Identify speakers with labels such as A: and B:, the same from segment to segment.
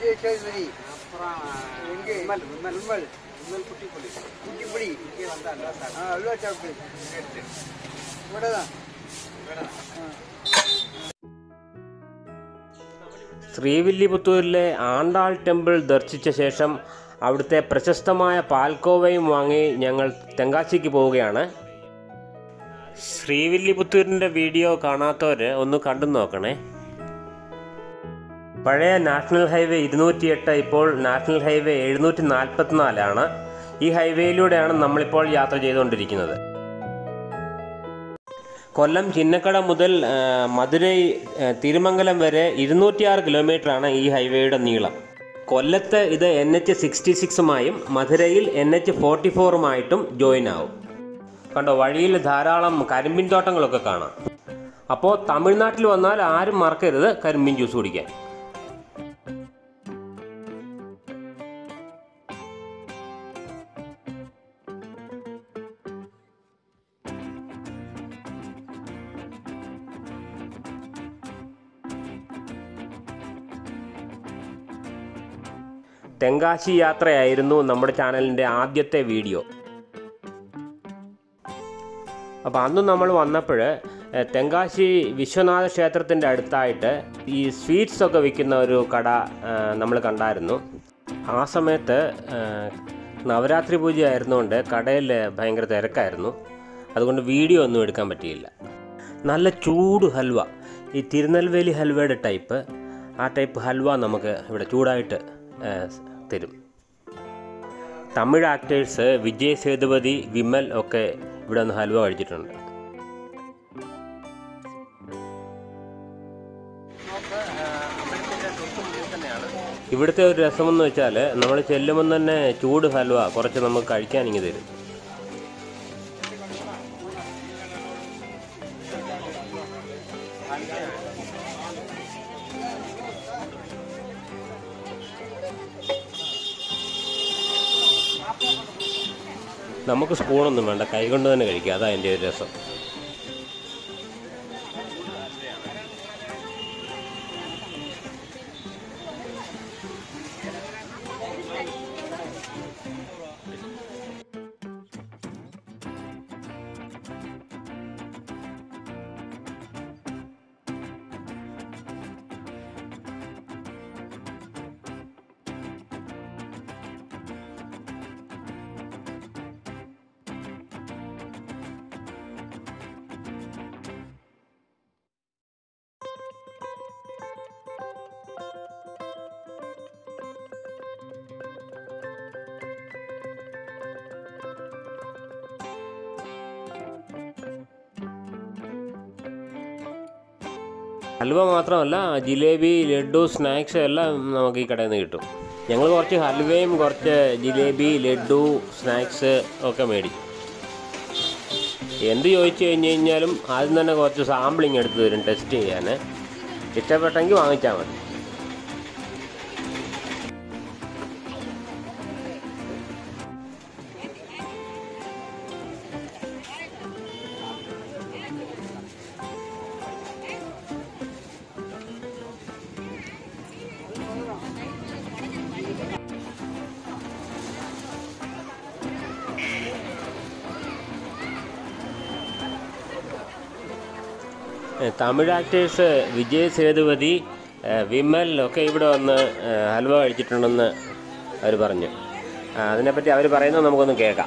A: விஜயசேதுபதி
B: அப்புறம்
A: எங்கே
B: விமல் விமல்
A: விமல்
B: விமல் குட்டி புலி
A: குட்டிப்புடி
B: இங்கே வந்து அல்வா
A: ஆ
B: சாப்பிட்டு
A: அல்வா சாப்பிட்டு
B: சரி சரி
A: ഇവിടെ தான்
B: வேணாம்
C: ശ്രീവില്ലിപുത്തൂരിലെ ആണ്ടാൾ ടെമ്പിൾ ദർശിച്ച ശേഷം അവിടുത്തെ പ്രശസ്തമായ പാൽക്കോവയും വാങ്ങി ഞങ്ങൾ തെങ്കാശിക്ക് പോവുകയാണ് ശ്രീവില്ലിപുത്തൂരിൻ്റെ വീഡിയോ കാണാത്തവർ ഒന്ന് കണ്ടു നോക്കണേ പഴയ നാഷണൽ ഹൈവേ ഇരുന്നൂറ്റിയെട്ട് ഇപ്പോൾ നാഷണൽ ഹൈവേ എഴുന്നൂറ്റി നാൽപ്പത്തിനാലാണ് ഈ ഹൈവേയിലൂടെയാണ് നമ്മളിപ്പോൾ യാത്ര ചെയ്തുകൊണ്ടിരിക്കുന്നത് കൊല്ലം ചിന്നക്കട മുതൽ ആ, മധുരൈ ആ, തിരുമംഗലം വരെ ഇരുന്നൂറ്റിയാറ് കിലോമീറ്ററാണ് ഈ ഹൈവേയുടെ നീളം കൊല്ലത്ത് ഇത് എൻ എച്ച് സിക്സ്റ്റി സിക്സുമായും മധുരയിൽ എൻ എച്ച് ഫോർട്ടി ഫോറുമായിട്ടും ജോയിൻ ആവും കണ്ടോ വഴിയിൽ ധാരാളം കരിമ്പിൻ തോട്ടങ്ങളൊക്കെ കാണാം അപ്പോൾ തമിഴ്നാട്ടിൽ വന്നാൽ ആരും മറക്കരുത് കരിമ്പിൻ ജ്യൂസ് കുടിക്കാൻ തെങ്കാശി യാത്രയായിരുന്നു നമ്മുടെ ചാനലിൻ്റെ ആദ്യത്തെ വീഡിയോ അപ്പോൾ അന്ന് നമ്മൾ വന്നപ്പോൾ തെങ്കാശി വിശ്വനാഥ ക്ഷേത്രത്തിൻ്റെ അടുത്തായിട്ട് ഈ സ്വീറ്റ്സ് ഒക്കെ വിൽക്കുന്ന ഒരു കട നമ്മൾ കണ്ടായിരുന്നു ആ സമയത്ത് ആ, നവരാത്രി പൂജ ആയിരുന്നുകൊണ്ട് കടയിൽ ഭയങ്കര തിരക്കായിരുന്നു അതുകൊണ്ട് വീഡിയോ ഒന്നും എടുക്കാൻ പറ്റിയില്ല നല്ല ചൂട് ഹൽവ ഈ തിരുനെൽവേലി ഹൽവയുടെ ടൈപ്പ് ആ ടൈപ്പ് ഹൽവ നമുക്ക് ഇവിടെ ചൂടായിട്ട് ആ, തരും തമിഴ് ആക്ടേഴ്സ് വിജയ് സേതുപതി വിമൽ ഒക്കെ ഇവിടെ നിന്ന് ഹൽവ കഴിച്ചിട്ടുണ്ട്
B: നോക്ക് അമ്പലത്തിൻ്റെ തൊട്ട് മുന്നിൽ തന്നെയാണ്
C: ഇവിടുത്തെ ഒരു രസമെന്ന് വെച്ചാൽ നമ്മൾ ചെല്ലുമ്പോൾ തന്നെ ചൂട് ഹൽവ കുറച്ച് നമുക്ക് കഴിക്കാൻ ഇങ്ങ് തരും നമുക്ക് സ്പൂണൊന്നും വേണ്ട കൈ കൊണ്ട് തന്നെ കഴിക്കാം അതാ എൻ്റെ ഒരു രസം ഹൽവ മാത്രമല്ല ജിലേബി ലഡു സ്നാക്സ് എല്ലാം നമുക്ക് ഈ കടയിൽ നിന്ന് കിട്ടും ഞങ്ങൾ കുറച്ച് ഹൽവയും കുറച്ച് ജിലേബി ലഡു സ്നാക്സ് ഒക്കെ മേടിച്ചു എന്ത് ചോദിച്ചു കഴിഞ്ഞ് കഴിഞ്ഞാലും ആദ്യം തന്നെ കുറച്ച് സാമ്പിളിങ് എടുത്ത് തരും ടെസ്റ്റ് ചെയ്യാൻ ഇഷ്ടപ്പെട്ടെങ്കിൽ വാങ്ങിച്ചാൽ മതി ഏ, തമിഴ് ആക്ടേഴ്സ് വിജയ് സേതുപതി ഏ, വിമൽ ഒക്കെ ഇവിടെ വന്ന് ഏ, ഹൽവ കഴിച്ചിട്ടുണ്ടെന്ന് അവർ പറഞ്ഞു ആ, അതിനെപ്പറ്റി അവർ പറയുന്നത് നമുക്കൊന്ന് കേൾക്കാം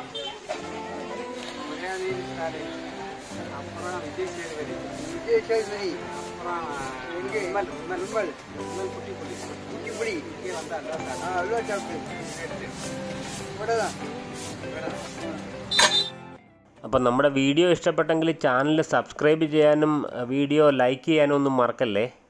B: பிரியாணி அப்புறம் விஜய் சேதுபதி
A: விஜயசேதுபதி
B: அப்புறம்
A: எங்கே
B: விமல் விமல்
A: விமல்
B: விமல் குட்டி புலி
A: குட்டிப்புடி
B: இங்கே வந்து அல்வா
A: ஆ
B: சாப்பிட்டு
A: அல்வா சாப்பிட்டு
B: சரி சரி
A: ഇവിടെ தான்
B: வேணாம்
C: അപ്പം നമ്മുടെ വീഡിയോ ഇഷ്ടപ്പെട്ടെങ്കിൽ ചാനൽ സബ്സ്ക്രൈബ് ചെയ്യാനും വീഡിയോ ലൈക്ക് ചെയ്യാനും ഒന്നും മറക്കല്ലേ